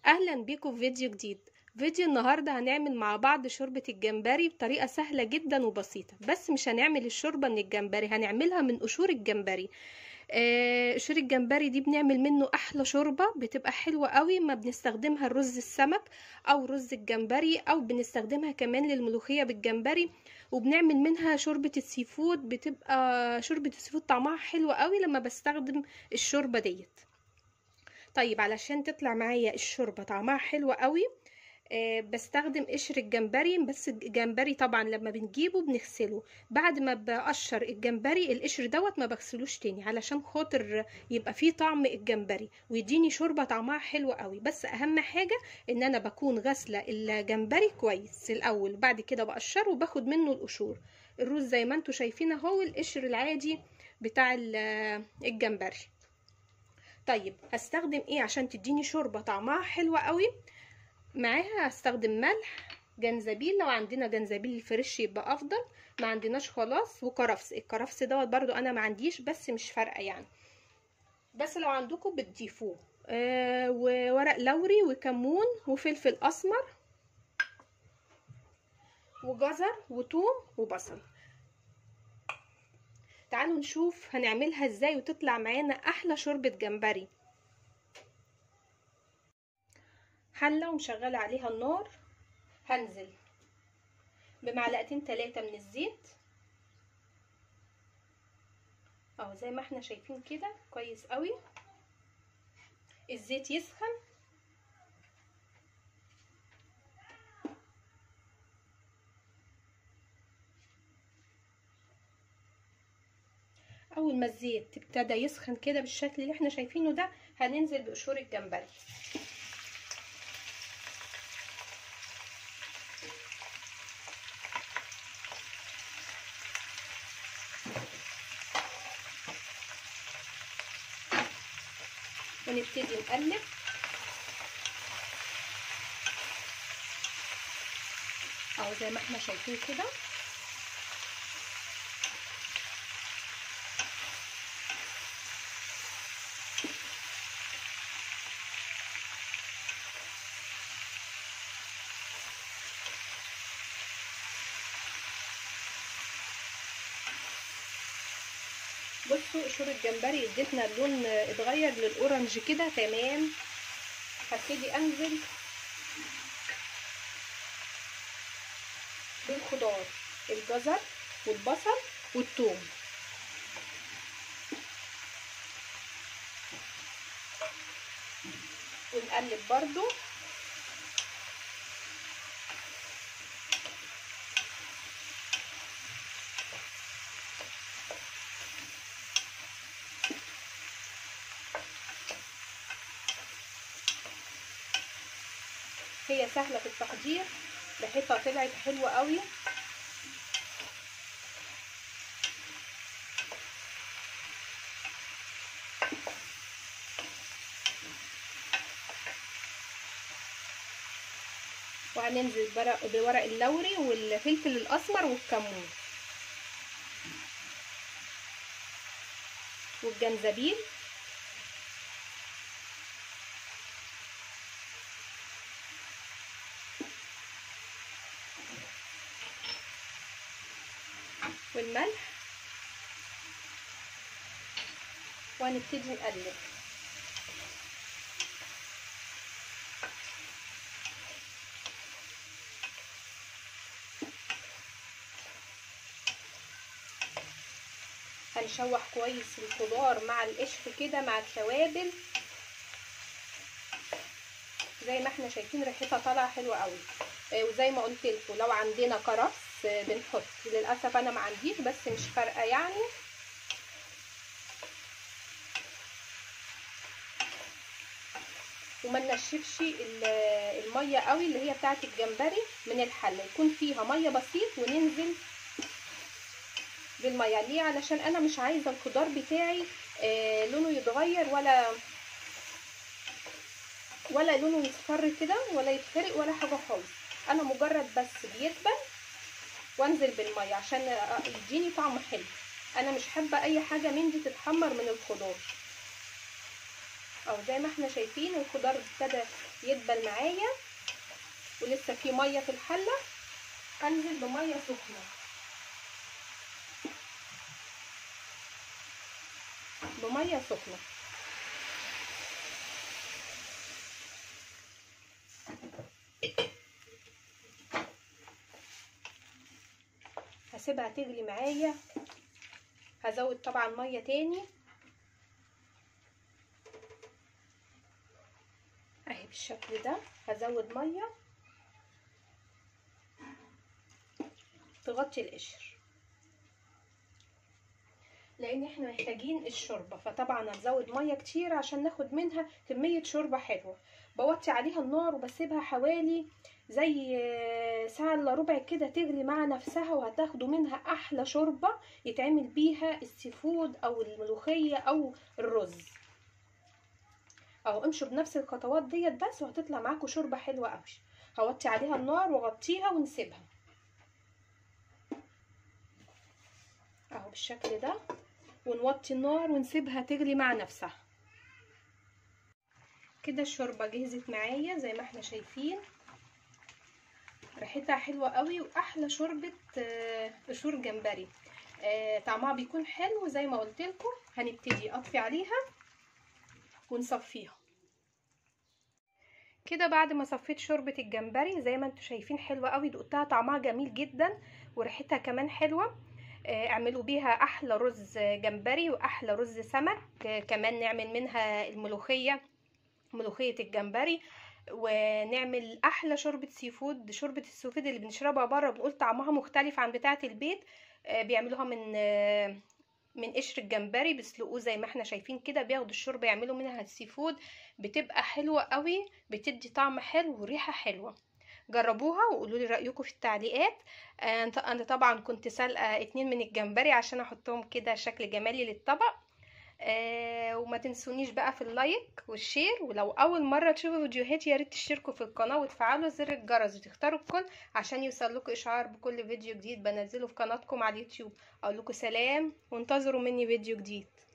اهلا بيكم في فيديو جديد فيديو النهارده هنعمل مع بعض شوربه الجمبري بطريقه سهله جدا وبسيطه بس مش هنعمل الشوربه من الجمبري هنعملها من قشور الجمبري آه، قشور الجمبري دي بنعمل منه احلى شوربه بتبقى حلوه قوي ما بنستخدمها الرز السمك او رز الجمبري او بنستخدمها كمان للملوخيه بالجمبري وبنعمل منها شوربه السي فود بتبقى شوربه السي فود طعمها حلو قوي لما بستخدم الشوربه ديت طيب علشان تطلع معايا الشوربه طعمها حلو قوي أه بستخدم قشر الجمبري بس الجمبري طبعا لما بنجيبه بنغسله بعد ما بقشر الجمبري القشر دوت ما بغسلوش تاني علشان خاطر يبقى فيه طعم الجمبري ويديني شوربه طعمها حلو قوي بس اهم حاجه ان انا بكون غاسله الجمبري كويس الاول بعد كده بقشره وباخد منه القشور الرز زي ما انتم شايفين اهو القشر العادي بتاع الجمبري طيب هستخدم ايه عشان تديني شوربه طعمها حلو قوي معاها هستخدم ملح جنزبيل لو عندنا جنزبيل الفريش يبقى افضل ما عندناش خلاص وكرفس الكرفس دوت برضو انا ما عنديش بس مش فارقه يعني بس لو عندكم بتضيفوه آه وورق لوري وكمون وفلفل اسمر وجزر وثوم وبصل تعالوا نشوف هنعملها ازاي وتطلع معانا احلى شوربه جمبري حله ومشغله عليها النار هنزل بمعلقتين ثلاثه من الزيت اهو زي ما احنا شايفين كده كويس قوي الزيت يسخن اول ما الزيت ابتدى يسخن كده بالشكل اللي احنا شايفينه ده هننزل بقشور الجمبري ونبتدي نقلب اهو زي ما احنا شايفين كده بصوا قشور الجمبري اديتنا اللون اتغير للاورنج كده تمام هبتدي انزل بالخضار الجزر والبصل والثوم ونقلب برضو هي سهلة في التحضير ريحتها طلعت حلوة قوي وهننزل بورق اللوري والفلفل الاسمر والكمون والجنزبيل والملح وهنبتدي نقلب هنشوح كويس الخضار مع القشر كده مع التوابل زي ما احنا شايفين ريحتها طالعه حلوه قوي وزي ما قلت لكم لو عندنا كرفس بنحط للاسف انا ما عنديش بس مش فارقه يعني وما ننشفش الميه قوي اللي هي بتاعه الجمبري من الحله يكون فيها ميه بسيط وننزل بالميه ليه علشان انا مش عايزه الخضار بتاعي آه لونه يتغير ولا ولا لونه يصفر كده ولا يتحرق ولا حاجه خالص انا مجرد بس بيدبل وانزل بالميه عشان يديني طعم حلو انا مش حابه اي حاجه من دي تتحمر من الخضار او زي ما احنا شايفين الخضار ابتدى يدبل معايا ولسه في ميه في الحله انزل بميه سخنه بميه سخنه هسيبها تغلي معايا هزود طبعا ميه تاني اهي بالشكل ده هزود ميه تغطي القشر لان احنا محتاجين الشوربه فطبعا هنزود ميه كتير عشان ناخد منها كميه شوربه حلوه بوطي عليها النار وبسيبها حوالي زي ساعة الا ربع كده تغلي مع نفسها وهتاخدوا منها احلى شوربة يتعمل بيها السيفود او الملوخية او الرز اهو امشوا بنفس الخطوات ديت بس وهتطلع معاكم شوربة حلوة قوي هوطي عليها النار واغطيها ونسيبها اهو بالشكل ده ونوطي النار ونسيبها تغلي مع نفسها كده الشوربة جهزت معايا زي ما احنا شايفين ريحتها حلوة قوي واحلى شوربة قشور جمبري طعمها بيكون حلو زي ما قلت لكم هنبتدي اطفي عليها ونصفيها كده بعد ما صفيت شوربة الجمبري زي ما انتم شايفين حلوة قوي دقتها طعمها جميل جدا وريحتها كمان حلوة اعملوا بيها احلى رز جمبري واحلى رز سمك كمان نعمل منها الملوخية ملوخية الجمبري ونعمل احلى شوربه سي فود شوربه السوفيد اللي بنشربها بره بنقول طعمها مختلف عن بتاعه البيت بيعملوها من من قشر الجمبري بيسلقوه زي ما احنا شايفين كده بياخدوا الشوربه يعملوا منها السي فود بتبقى حلوه قوي بتدي طعم حلو وريحه حلوه جربوها وقولوا لي رايكم في التعليقات انا طبعا كنت سالقه اتنين من الجمبري عشان احطهم كده شكل جمالي للطبق آه وما تنسونيش بقى في اللايك والشير ولو اول مره تشوفوا فيديوهاتي يا ريت تشتركوا في القناه وتفعلوا زر الجرس وتختاروا الكل عشان يوصلكوا اشعار بكل فيديو جديد بنزله في قناتكم على اليوتيوب اقول لكم سلام وانتظروا مني فيديو جديد